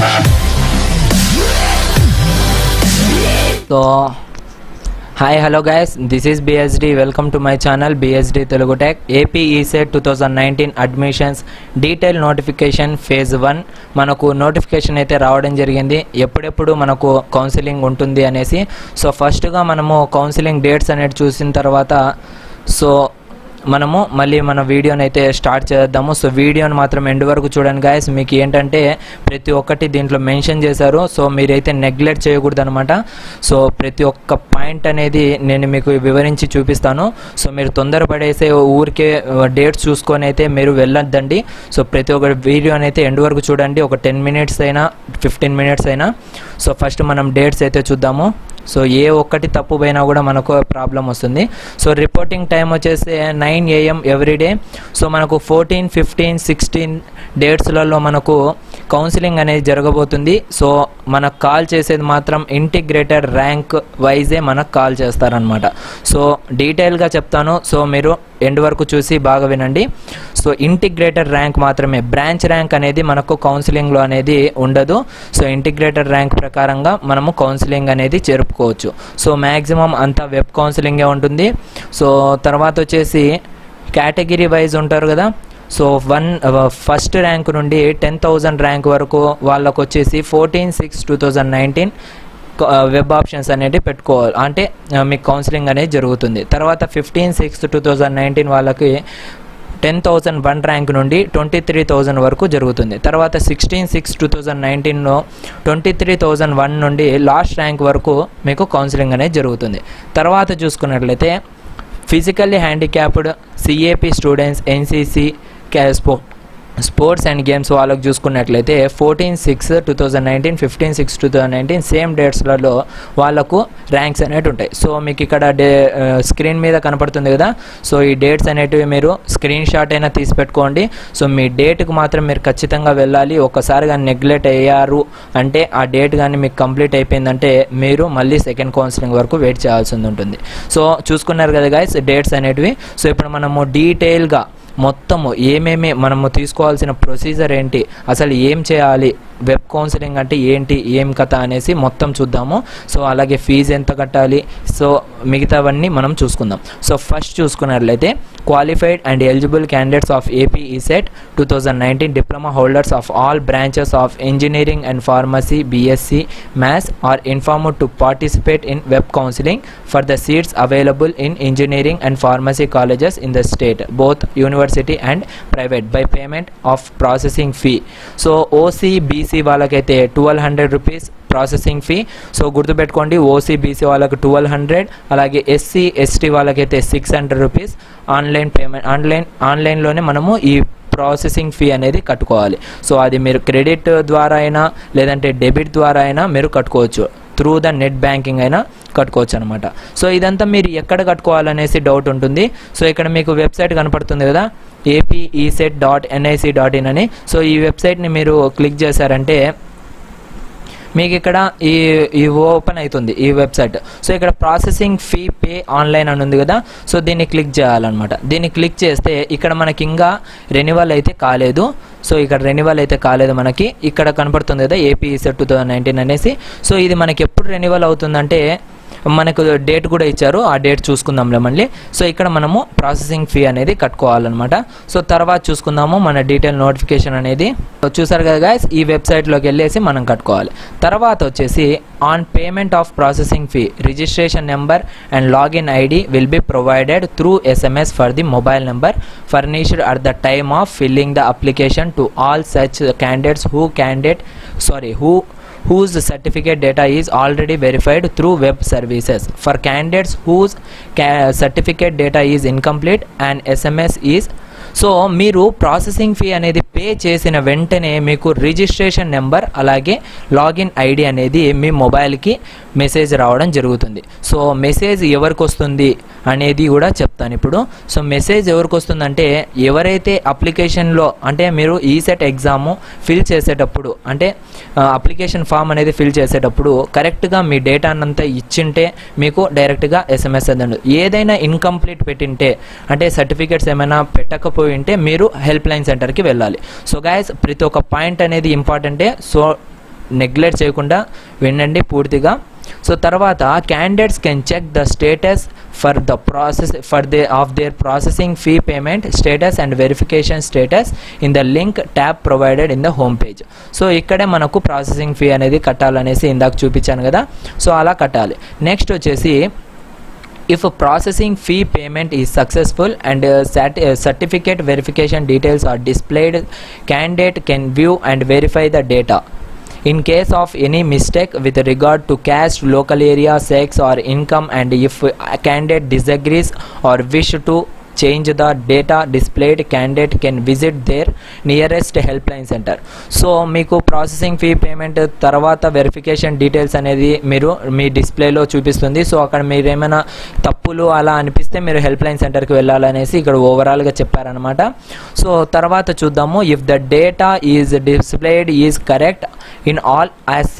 So hi hello guys this is BSD welcome to my channel BSD Telugu tech AP ECET two thousand nineteen admissions detail notification phase one మనకు notification అయితే రావడం జరిగింది ఎప్పుడెప్పుడు మనకు counselling ఉంటుంది అనేసి so ఫస్ట్గా మనము కౌన్సిలింగ్ డేట్స్ అనేది చూసిన తర్వాత సో మనము మళ్ళీ మన వీడియోని అయితే స్టార్ట్ చేద్దాము సో వీడియోని మాత్రం ఎండ్ వరకు చూడండి గాయస్ మీకు ఏంటంటే ప్రతి ఒక్కటి దీంట్లో మెన్షన్ చేశారు సో మీరైతే నెగ్లెక్ట్ చేయకూడదు అనమాట సో ప్రతి ఒక్క పాయింట్ అనేది నేను మీకు వివరించి చూపిస్తాను సో మీరు తొందరపడేసే ఊరికే డేట్స్ చూసుకొని అయితే మీరు వెళ్ళొద్దండి సో ప్రతి ఒక్క వీడియోని అయితే ఎండ్ వరకు చూడండి ఒక టెన్ మినిట్స్ అయినా ఫిఫ్టీన్ మినిట్స్ అయినా సో ఫస్ట్ మనం డేట్స్ అయితే చూద్దాము సో ఏ ఒక్కటి తప్పు పోయినా కూడా మనకు ప్రాబ్లం వస్తుంది సో రిపోర్టింగ్ టైం వచ్చేసి నైన్ ఏఎం ఎవ్రీడే సో మనకు ఫోర్టీన్ ఫిఫ్టీన్ సిక్స్టీన్ డేట్స్లలో మనకు కౌన్సిలింగ్ అనేది జరగబోతుంది సో మనకు కాల్ చేసేది మాత్రం ఇంటిగ్రేటెడ్ ర్యాంక్ వైజే మనకు కాల్ చేస్తారనమాట సో డీటెయిల్గా చెప్తాను సో మీరు ఎండ్ వరకు చూసి బాగా వినండి సో ఇంటిగ్రేటెడ్ ర్యాంక్ మాత్రమే బ్రాంచ్ ర్యాంక్ అనేది మనకు కౌన్సిలింగ్లో అనేది ఉండదు సో ఇంటిగ్రేటెడ్ ర్యాంక్ ప్రకారంగా మనము కౌన్సిలింగ్ అనేది జరుపుకోవచ్చు సో మ్యాక్సిమం అంతా వెబ్ కౌన్సిలింగే ఉంటుంది సో తర్వాత వచ్చేసి కేటగిరీ వైజ్ ఉంటారు కదా సో వన్ ఫస్ట్ ర్యాంక్ నుండి టెన్ థౌజండ్ ర్యాంక్ వరకు వాళ్ళకు వచ్చేసి fourteen six two thousand nineteen web options అనేది పెట్టుకోవాలి అంటే ఆ, మీకు కౌన్సిలింగ్ అనేది జరుగుతుంది తర్వాత fifteen six two thousand nineteen వాళ్ళకి టెన్ థౌజండ్ వన్ ర్యాంక్ నుండి ట్వంటీ త్రీ థౌజండ్ వరకు జరుగుతుంది తర్వాత సిక్స్టీన్ సిక్స్ టూ థౌజండ్ నైన్టీన్లో ట్వంటీ త్రీ థౌజండ్ వన్ నుండి లాస్ట్ ర్యాంక్ వరకు మీకు కౌన్సిలింగ్ అనేది జరుగుతుంది తర్వాత చూసుకున్నట్లయితే physically handicapped CAP students NCC క్యాస్పో స్పోర్ట్స్ అండ్ గేమ్స్ వాళ్ళకి చూసుకున్నట్లయితే fourteen six two thousand nineteen fifteen six two thousand nineteen same డేట్స్లలో వాళ్ళకు ర్యాంక్స్ అనేవి ఉంటాయి సో మీకు ఇక్కడ డే స్క్రీన్ మీద కనపడుతుంది కదా సో ఈ డేట్స్ అనేటివి మీరు స్క్రీన్ షాట్ అయినా తీసి పెట్టుకోండి సో మీ డేట్కి మాత్రం మీరు ఖచ్చితంగా వెళ్ళాలి ఒకసారి కానీ నెగ్లెక్ట్ అయ్యారు అంటే ఆ డేట్ కానీ మీకు కంప్లీట్ అయిపోయిందంటే మీరు మళ్ళీ సెకండ్ కౌన్సిలింగ్ వరకు వెయిట్ చేయాల్సి ఉంటుంది సో చూసుకున్నారు కదా గైస్ డేట్స్ అనేటివి సో ఇప్పుడు మనము డీటెయిల్గా మొత్తము ఏమేమి మనము తీసుకోవాల్సిన ప్రొసీజర్ ఏంటి అసలు ఏం చేయాలి వెబ్ కౌన్సిలింగ్ అంటే ఏంటి ఏం కథ అనేసి మొత్తం చూద్దాము సో అలాగే ఫీజు ఎంత కట్టాలి సో మిగతావన్నీ మనం చూసుకుందాం సో ఫస్ట్ చూసుకున్నట్లయితే qualified and eligible candidates of AP ECET two thousand nineteen diploma holders of all branches of engineering and pharmacy BSc maths are informed to participate in web counselling for the seats available in engineering and pharmacy colleges in the state both university and private by payment of processing fee so OC BC వాళ్ళకైతే twelve hundred rupees processing fee so గుర్తుపెట్టుకోండి OC BC వాళ్ళకి twelve hundred అలాగే SC ST వాళ్ళకైతే six hundred rupees online payment online ఆన్లైన్లోనే మనము ఈ processing fee అనేది కట్టుకోవాలి సో అది మీరు క్రెడిట్ ద్వారా అయినా లేదంటే డెబిట్ ద్వారా అయినా మీరు కట్టుకోవచ్చు త్రూ ద నెట్ బ్యాంకింగ్ అయినా కట్టుకోవచ్చు అనమాట సో ఇదంతా మీరు ఎక్కడ కట్టుకోవాలనేసి డౌట్ ఉంటుంది సో ఇక్కడ మీకు వెబ్సైట్ కనపడుతుంది కదా AP ECET dot NIC dot in అని సో ఈ వెబ్సైట్ని మీరు క్లిక్ చేశారంటే మీకు ఇక్కడ ఈ ఈ ఓపెన్ అవుతుంది ఈ వెబ్సైట్ సో ఇక్కడ ప్రాసెసింగ్ ఫీ పే ఆన్లైన్ అని ఉంది కదా సో దీన్ని క్లిక్ చేయాలన్నమాట దీన్ని క్లిక్ చేస్తే ఇక్కడ మనకి ఇంకా రెన్యువల్ అయితే కాలేదు సో ఇక్కడ రెన్యువల్ అయితే కాలేదు మనకి ఇక్కడ కనపడుతుంది కదా AP CET two thousand nineteen అనేసి సో ఇది మనకి ఎప్పుడు రెన్యువల్ అవుతుందంటే మనకు డేట్ కూడా ఇచ్చారు ఆ డేట్ చూసుకుందాంలే మళ్ళీ సో ఇక్కడ మనము ప్రాసెసింగ్ ఫీ అనేది కట్టుకోవాలన్నమాట సో తర్వాత చూసుకుందాము మన డీటెయిల్ నోటిఫికేషన్ అనేది సో చూసారు కదా గాయస్ ఈ వెబ్సైట్లోకి వెళ్ళేసి మనం కట్టుకోవాలి తర్వాత వచ్చేసి on payment of processing fee registration number and login ID will be provided through SMS for the mobile number furnished at the time of filling the application to all such candidates who candidate sorry who whose certificate data is already verified through web services. For candidates whose ca- certificate data is incomplete, an SMS is so మీరు processing fee అనేది pay చేసిన వెంటనే మీకు registration number అలాగే login ID అనేది మీ మొబైల్కి message రావడం జరుగుతుంది సో మెసేజ్ ఎవరికి వస్తుంది అనేది కూడా చెప్తాను ఇప్పుడు సో మెసేజ్ ఎవరికి వస్తుందంటే ఎవరైతే అప్లికేషన్లో అంటే మీరు ఈ సెట్ ఎగ్జామ్ ఫిల్ చేసేటప్పుడు అంటే అప్లికేషన్ ఫామ్ అనేది ఫిల్ చేసేటప్పుడు కరెక్ట్గా మీ డేటానంతా ఇచ్చింటే మీకు డైరెక్ట్గా ఎస్ఎంఎస్ అందండి ఏదైనా ఇన్కంప్లీట్ పెట్టింటే అంటే సర్టిఫికేట్స్ ఏమైనా పెట్టకపోయి ఉంటే మీరు హెల్ప్ లైన్ సెంటర్కి వెళ్ళాలి సో గాయస్ ప్రతి ఒక్క పాయింట్ అనేది ఇంపార్టెంటే సో నెగ్లెక్ట్ చేయకుండా వినండి పూర్తిగా సో తర్వాత candidates can check the status for the process for they of their processing fee payment status and verification status in the link tab provided in the home page so ఇక్కడే మనకు processing fee అనేది కట్టాలనేసి ఇందాక చూపించాను కదా so అలా కట్టాలి next వచ్చేసి if a processing fee payment is successful and uh, sat- uh, certificate verification details are displayed candidate can view and verify the data in case of any mistake with regard to caste local area sex or income and if a candidate disagrees or wish to change the data displayed candidate can visit their nearest helpline center so మీకు processing fee payment తర్వాత verification details అనేది మీరు మీ డిస్ప్లేలో చూపిస్తుంది so అక్కడ మీరు ఏమైనా తప్పులు అలా అనిపిస్తే మీరు హెల్ప్ లైన్ సెంటర్కి వెళ్ళాలనేసి ఇక్కడ ఓవరాల్గా చెప్పారనమాట సో తర్వాత చూద్దాము if the data is displayed is correct in all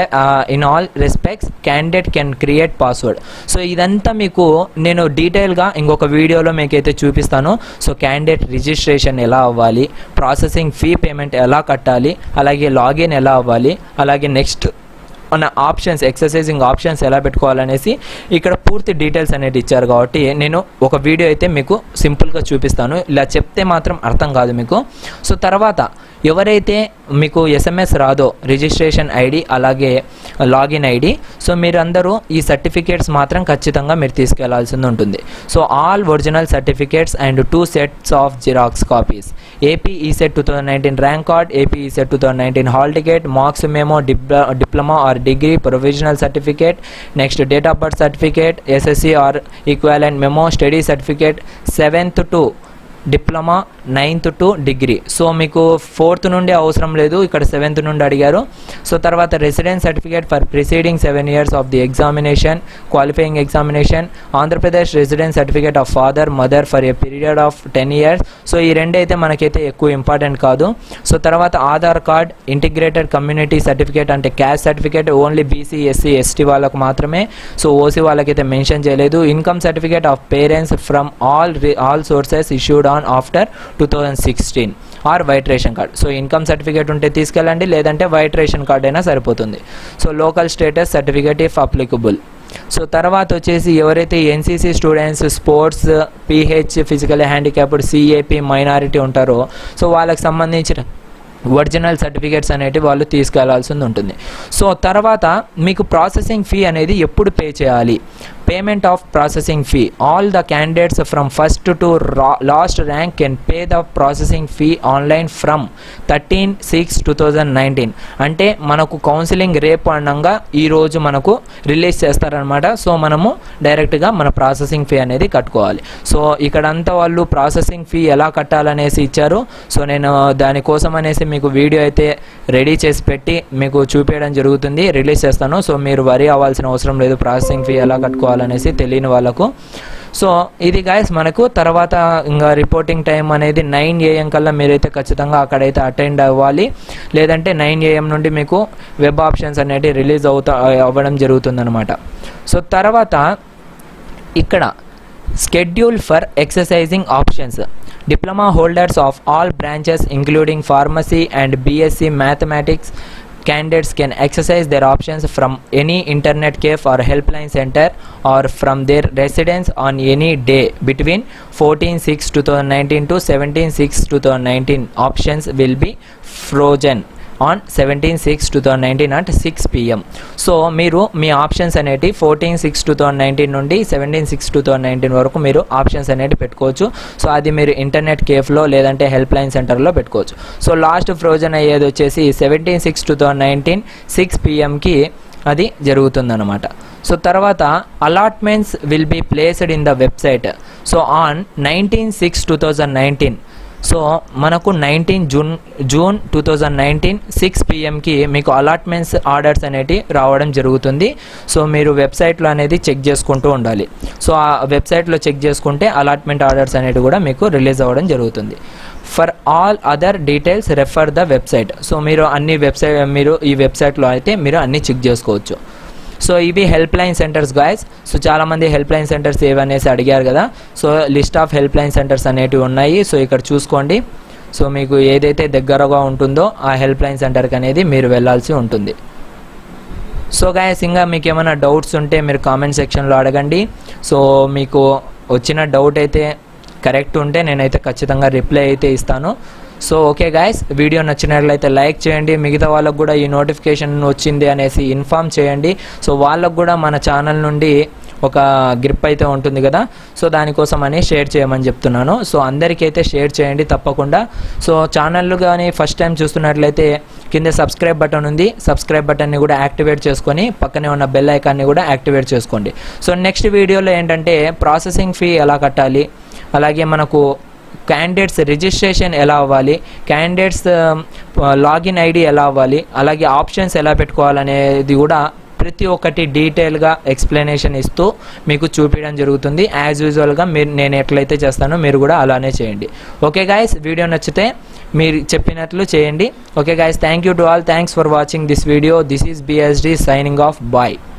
in all respects candidate can create password so ఇదంతా మీకు నేను డీటెయిల్గా ఇంకొక వీడియోలో మీకైతే చూపిస్తాను సో క్యాండిడేట్ రిజిస్ట్రేషన్ ఎలా అవ్వాలి ప్రాసెసింగ్ ఫీ పేమెంట్ ఎలా కట్టాలి అలాగే లాగిన్ ఎలా అవ్వాలి అలాగే నెక్స్ట్ మన ఆప్షన్స్ ఎక్సర్సైజింగ్ ఆప్షన్స్ ఎలా పెట్టుకోవాలనేసి ఇక్కడ పూర్తి డీటెయిల్స్ అనేది ఇచ్చారు కాబట్టి నేను ఒక వీడియో అయితే మీకు సింపుల్గా చూపిస్తాను ఇలా చెప్తే మాత్రం అర్థం కాదు మీకు సో తర్వాత ఎవరైతే మీకు ఎస్ఎంఎస్ రాదో రిజిస్ట్రేషన్ ఐడి అలాగే లాగిన్ ఐడి సో మీరందరూ ఈ సర్టిఫికేట్స్ మాత్రం ఖచ్చితంగా మీరు తీసుకెళ్లాల్సి ఉంటుంది so all original certificates and two sets of xerox copies AP ECET two thousand nineteen rank card AP ECET two thousand nineteen hall ticket marks memo diploma or degree provisional certificate next date of birth certificate SSC or equivalent memo study certificate seventh to diploma ninth to degree so మీకు fourth నుండి అవసరం లేదు ఇక్కడ seventh నుండి అడిగారు so తర్వాత residence certificate for preceding seven years of the examination qualifying examination Andhra Pradesh residence certificate of father mother for a period of ten years so ఈ రెండు అయితే మనకైతే ఎక్కువ ఇంపార్టెంట్ కాదు సో తర్వాత Aadhaar card integrated community certificate అంటే caste certificate only BC SC ST వాళ్ళకు మాత్రమే సో ఓసీ వాళ్ళకైతే మెన్షన్ చేయలేదు income certificate of parents from all all sources issued on after two thousand sixteen or white ration card so income certificate ఉంటే తీసుకెళ్ళండి లేదంటే white ration card అయినా సరిపోతుంది so local status certificate if applicable so తర్వాత వచ్చేసి ఎవరైతే NCC students sports PH physical handicapped CAP minority ఉంటారో so వాళ్ళకి సంబంధించిన ఒరిజినల్ సర్టిఫికేట్స్ అనేవి వాళ్ళు తీసుకెళ్లాల్సి ఉంటుంది సో తర్వాత మీకు ప్రాసెసింగ్ ఫీ అనేది ఎప్పుడు పే చేయాలి payment of processing fee all the candidates from first to last rank can pay the processing fee online from thirteen six two thousand nineteen అంటే మనకు కౌన్సిలింగ్ రేపు అనగా ఈరోజు మనకు రిలీజ్ చేస్తారనమాట సో మనము డైరెక్ట్గా మన ప్రాసెసింగ్ ఫీ అనేది కట్టుకోవాలి సో ఇక్కడంతా వాళ్ళు ప్రాసెసింగ్ ఫీ ఎలా కట్టాలనేసి ఇచ్చారు సో నేను దానికోసం అనేసి మీకు వీడియో అయితే రెడీ చేసి పెట్టి మీకు చూపించడం జరుగుతుంది రిలీజ్ చేస్తాను సో మీరు వరి అవ్వాల్సిన అవసరం లేదు ప్రాసెసింగ్ ఫీ ఎలా కట్టుకోవాలనేసి తెలియని వాళ్ళకు సో ఇది గాయస్ మనకు తర్వాత ఇంకా రిపోర్టింగ్ టైం అనేది నైన్ ఏఎం కల్లా మీరైతే ఖచ్చితంగా అక్కడైతే అటెండ్ అవ్వాలి లేదంటే నైన్ ఏఎం నుండి మీకు వెబ్ ఆప్షన్స్ అనేవి రిలీజ్ అవుతా అవ్వడం జరుగుతుందన్నమాట సో తర్వాత ఇక్కడ schedule for exercising options diploma holders of all branches including pharmacy and bsc mathematics candidates can exercise their options from any internet cafe or helpline center or from their residence on any day between 14 6 2019 to 17 6 2019 options will be frozen on seventeen six two thousand nineteen at six PM so మీరు మీ options అనేటి fourteen six two thousand nineteen నుండి seventeen six two thousand nineteen వరకు మీరు options అనేవి పెట్టుకోవచ్చు so అది మీరు ఇంటర్నెట్ కేఫ్లో లేదంటే హెల్ప్ లైన్ సెంటర్లో పెట్టుకోవచ్చు సో లాస్ట్ ఫ్రోజన్ అయ్యేది వచ్చేసి seventeen six two thousand nineteen six పిఎంకి అది జరుగుతుందన్నమాట సో తర్వాత allotments will be placed in the website so on nineteen six two thousand nineteen so మనకు nineteen June June two thousand nineteen six పిఎంకి మీకు allotments orders అనేటివి రావడం జరుగుతుంది సో మీరు వెబ్సైట్లో అనేది చెక్ చేసుకుంటూ ఉండాలి సో ఆ వెబ్సైట్లో చెక్ చేసుకుంటే అలాట్మెంట్ ఆర్డర్స్ అనేవి కూడా మీకు రిలీజ్ అవ్వడం జరుగుతుంది for all other details refer the website so మీరు అన్ని వెబ్సైట్ మీరు ఈ వెబ్సైట్లో అయితే మీరు అన్ని చెక్ చేసుకోవచ్చు సో ఇవి help line centres guys so చాలామంది హెల్ప్ లైన్ సెంటర్స్ ఏవనేసి అడిగారు కదా so list of help line centres అనేటివి ఉన్నాయి సో ఇక్కడ చూసుకోండి సో మీకు ఏదైతే దగ్గరగా ఉంటుందో ఆ హెల్ప్ లైన్ సెంటర్కి అనేది మీరు వెళ్ళాల్సి ఉంటుంది సో గాయస్ ఇంకా మీకు ఏమైనా డౌట్స్ ఉంటే మీరు కామెంట్ సెక్షన్లో అడగండి సో మీకు వచ్చిన డౌట్ అయితే కరెక్ట్ ఉంటే నేనైతే ఖచ్చితంగా రిప్లై అయితే ఇస్తాను సో ఓకే గాయస్ వీడియో నచ్చినట్లయితే లైక్ చేయండి మిగతా వాళ్ళకు కూడా ఈ నోటిఫికేషన్ వచ్చింది అనేసి ఇన్ఫామ్ చేయండి సో వాళ్ళకు కూడా మన ఛానల్ నుండి ఒక గ్రిప్ అయితే ఉంటుంది కదా సో దానికోసం అని షేర్ చేయమని చెప్తున్నాను సో అందరికీ అయితే షేర్ చేయండి తప్పకుండా సో ఛానల్ కానీ ఫస్ట్ టైం చూస్తున్నట్లయితే కింద సబ్స్క్రైబ్ బటన్ ఉంది సబ్స్క్రైబ్ బటన్ని కూడా యాక్టివేట్ చేసుకొని పక్కనే ఉన్న బెల్ ఐకాన్ని కూడా యాక్టివేట్ చేసుకోండి సో నెక్స్ట్ వీడియోలో ఏంటంటే ప్రాసెసింగ్ ఫీ ఎలా కట్టాలి అలాగే మనకు క్యాండిడేట్స్ రిజిస్ట్రేషన్ ఎలా అవ్వాలి క్యాండిడేట్స్ లాగిన్ ఐడి ఎలా అవ్వాలి అలాగే ఆప్షన్స్ ఎలా పెట్టుకోవాలనేది కూడా ప్రతి ఒక్కటి డీటెయిల్గా ఎక్స్ప్లెనేషన్ ఇస్తూ మీకు చూపించడం జరుగుతుంది యాజ్ యూజువల్గా మీరు నేను ఎట్లయితే చేస్తానో మీరు కూడా అలానే చేయండి ఓకే గాయస్ వీడియో నచ్చితే మీరు చెప్పినట్లు చేయండి okay guys thank you to all thanks for watching this video this is BSD signing off bye